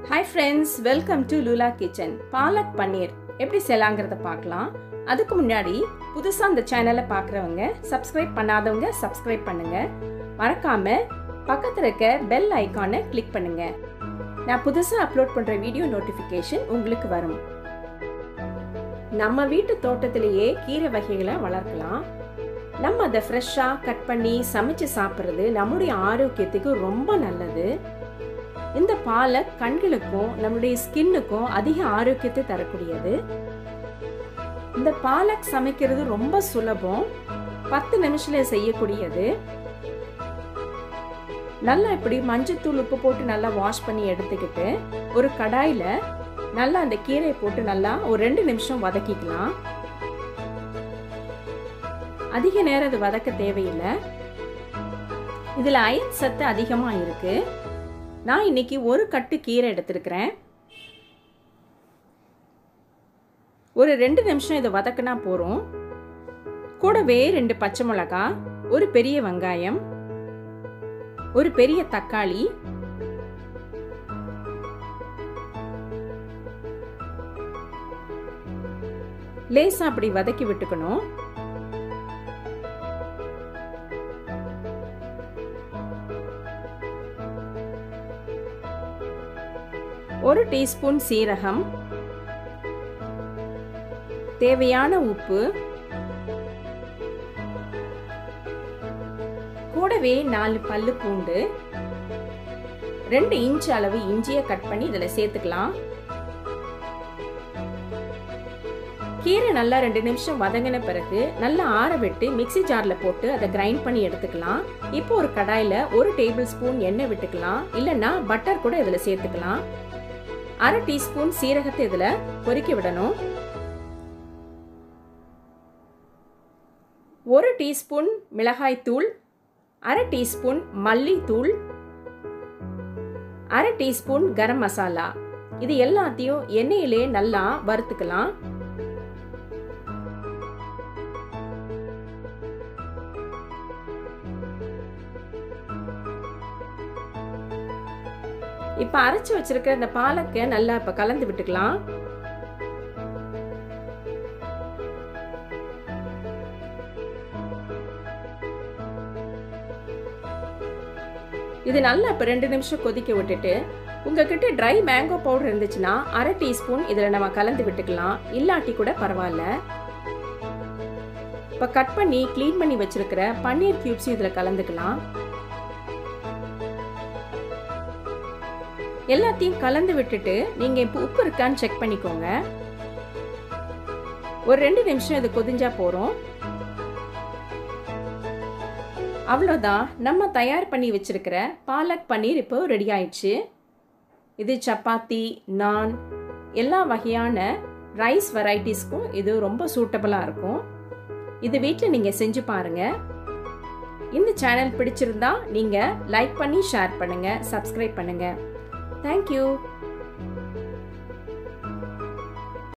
hi friends welcome to Lula kitchen palak paneer எப்படி செய்யலாங்கிறத பார்க்கலாம் அதுக்கு முன்னாடி புதுசாக அந்த சேனலை பார்க்குறவங்க சப்ஸ்கிரைப் பண்ணாதவங்க சப்ஸ்கிரைப் பண்ணுங்க மறக்காம பக்கத்தில் இருக்க பெல் ஐக்கானை கிளிக் பண்ணுங்க நான் புதுசாக அப்லோட் பண்ணுற வீடியோ நோட்டிஃபிகேஷன் உங்களுக்கு வரும் நம்ம வீட்டு தோட்டத்திலேயே கீரை வகைகளை வளர்க்கலாம் நம்ம அதை ஃப்ரெஷ்ஷாக கட் பண்ணி சமைச்சு சாப்பிட்றது நம்முடைய ஆரோக்கியத்துக்கு ரொம்ப நல்லது இந்த பாலை கண்களுக்கும் நம்முடைய ஸ்கின்னுக்கும் அதிக ஆரோக்கியத்தை தரக்கூடியது இந்த பாலக் சமைக்கிறது ரொம்ப சுலபம் பத்து நிமிஷத்துல செய்யக்கூடியது நல்லா இப்படி மஞ்சத்தூள் உப்பு போட்டு நல்லா வாஷ் பண்ணி எடுத்துக்கிட்டு ஒரு கடாயில நல்லா அந்த கீரையை போட்டு நல்லா ஒரு ரெண்டு நிமிஷம் வதக்கிக்கலாம் அதிக நேரம் அது வதக்க தேவையில்லை இதுல அயன் சத்து அதிகமா இருக்கு நான் இன்னைக்கு ஒரு கட்டு கீரை எடுத்திருக்கிறேன் ஒரு ரெண்டு நிமிஷம் இதை வதக்கினா போகிறோம் கூடவே ரெண்டு பச்சை மிளகா ஒரு பெரிய வெங்காயம் ஒரு பெரிய தக்காளி லேசா அப்படி வதக்கி விட்டுக்கணும் ஒரு டீஸ்பூன் சீரகம் தேவையான உப்பு கூடவே நாலு பல்லு பூண்டு ரெண்டு இன்ச் அளவு இஞ்சியை கட் பண்ணி இதில் சேர்த்துக்கலாம் கீரை நல்லா ரெண்டு நிமிஷம் வதங்கின பிறகு நல்லா ஆற விட்டு மிக்சி ஜாரில் போட்டு அதை கிரைண்ட் பண்ணி எடுத்துக்கலாம் இப்போ ஒரு கடாயில் ஒரு டேபிள் ஸ்பூன் எண்ணெய் விட்டுக்கலாம் இல்லைன்னா பட்டர் கூட இதில் சேர்த்துக்கலாம் அரை டீஸ்பூன் சீரகத்தை இதில் பொறிக்க விடணும் ஒரு டீஸ்பூன் மிளகாய்த்தூள் அரை டீஸ்பூன் மல்லித்தூள் அரை டீஸ்பூன் கரம் மசாலா இது எல்லாத்தையும் எண்ணெயிலே நல்லா வறுத்துக்கலாம் இப்ப அரைச்சு வச்சிருக்கிற இந்த பாலக்கை நல்லா இப்ப கலந்து விட்டுக்கலாம் இது நல்லா இப்போ ரெண்டு நிமிஷம் கொதிக்க விட்டுட்டு உங்ககிட்ட ட்ரை மேங்கோ பவுடர் இருந்துச்சுன்னா அரை டீஸ்பூன் இதில் நம்ம கலந்து விட்டுக்கலாம் இல்லாட்டி கூட பரவாயில்ல இப்போ கட் பண்ணி க்ளீன் பண்ணி வச்சிருக்கிற பன்னீர் கியூப்ஸும் இதில் கலந்துக்கலாம் எல்லாத்தையும் கலந்து விட்டுட்டு நீங்கள் இப்போ உப்பு இருக்கான்னு செக் பண்ணிக்கோங்க ஒரு ரெண்டு நிமிஷம் இது கொதிஞ்சா போகிறோம் அவ்வளோதான் நம்ம தயார் பண்ணி வச்சிருக்கிற பாலக் பன்னீர் இப்போ ரெடி ஆயிடுச்சு இது சப்பாத்தி நான் எல்லா வகையான ரைஸ் வெரைட்டிஸ்க்கும் இது ரொம்ப சூட்டபுளாக இருக்கும் இது வீட்டில் நீங்கள் செஞ்சு பாருங்கள் இந்த சேனல் பிடிச்சிருந்தா நீங்கள் லைக் பண்ணி ஷேர் பண்ணுங்கள் சப்ஸ்கிரைப் பண்ணுங்கள் தேங்க்யூ